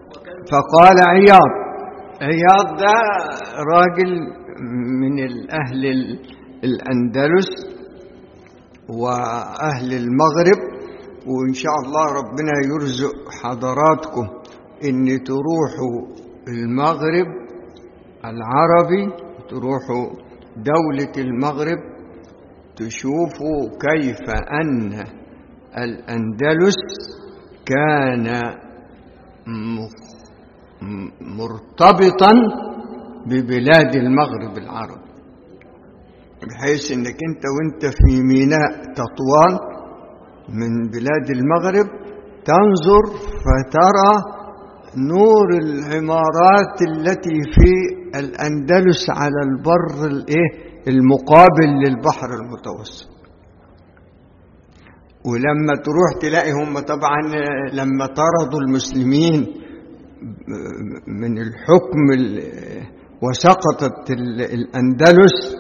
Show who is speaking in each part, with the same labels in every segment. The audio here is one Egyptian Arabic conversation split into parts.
Speaker 1: فقال عياض عياض ده راجل من الأهل الأندلس وأهل المغرب وإن شاء الله ربنا يرزق حضراتكم إن تروحوا المغرب العربي تروحوا دولة المغرب تشوفوا كيف أن الأندلس كان مرتبطا ببلاد المغرب العربي بحيث انك انت وانت في ميناء تطوان من بلاد المغرب تنظر فترى نور العمارات التي في الأندلس على البر الايه المقابل للبحر المتوسط ولما تروح تلاقي هم طبعا لما طردوا المسلمين من الحكم وسقطت الأندلس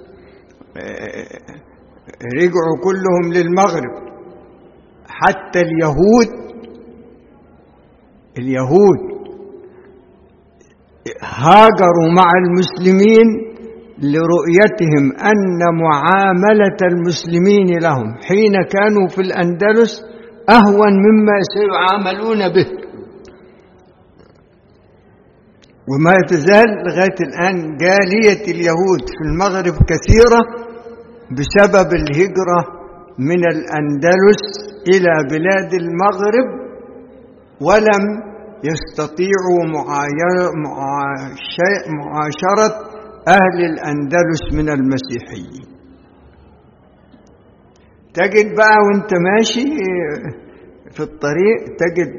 Speaker 1: رجعوا كلهم للمغرب حتى اليهود اليهود هاجروا مع المسلمين لرؤيتهم أن معاملة المسلمين لهم حين كانوا في الأندلس أهون مما سيعاملون به وما تزال لغاية الآن جالية اليهود في المغرب كثيرة بسبب الهجرة من الأندلس إلى بلاد المغرب ولم يستطيعوا معاشرة أهل الأندلس من المسيحيين تجد بقى وانت ماشي في الطريق تجد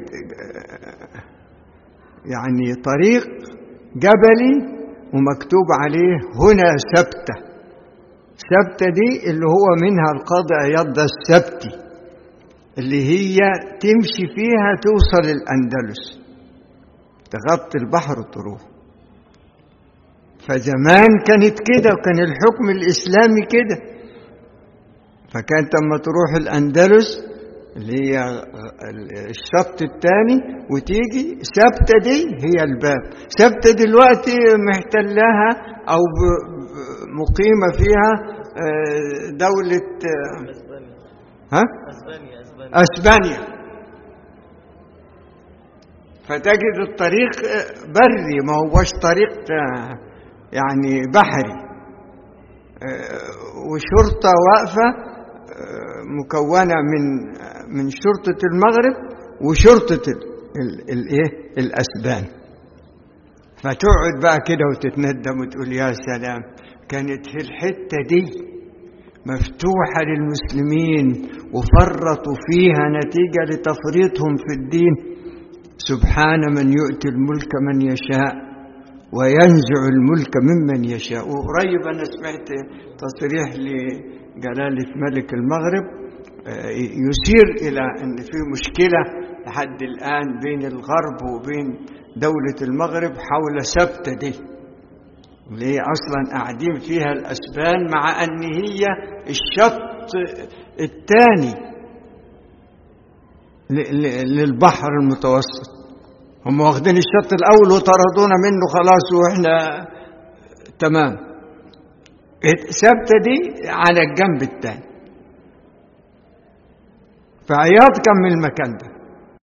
Speaker 1: يعني طريق جبلي ومكتوب عليه هنا سبتة سبتة دي اللي هو منها القاضي عياض السبتي اللي هي تمشي فيها توصل الأندلس تغطي البحر وتروح فزمان كانت كده وكان الحكم الإسلامي كده فكانت لما تروح الأندلس اللي هي الشط الثاني وتيجي سبتة دي هي الباب سبتة دلوقتي محتلها أو مقيمة فيها دولة ها؟
Speaker 2: اسبانيا اسبانيا
Speaker 1: أسبانيا فتجد الطريق بري ما هوش طريق يعني بحري وشرطة واقفة مكونة من من شرطة المغرب وشرطة الايه الأسبان فتقعد بقى كده وتتندم وتقول يا سلام كانت في الحتة دي مفتوحة للمسلمين وفرطوا فيها نتيجة لتفريطهم في الدين سبحان من يؤتي الملك من يشاء وينزع الملك ممن يشاء وقريب أنا سمعت تصريح لجلالة ملك المغرب يشير إلى أن في مشكلة لحد الآن بين الغرب وبين دولة المغرب حول سبتة دي اللي هي أصلا قاعدين فيها الأسبان مع أن هي الشط الثاني للبحر المتوسط هم واخدين الشط الأول وطردونا منه خلاص وإحنا تمام سبتة دي على الجنب الثاني فعياض كان من المكان ده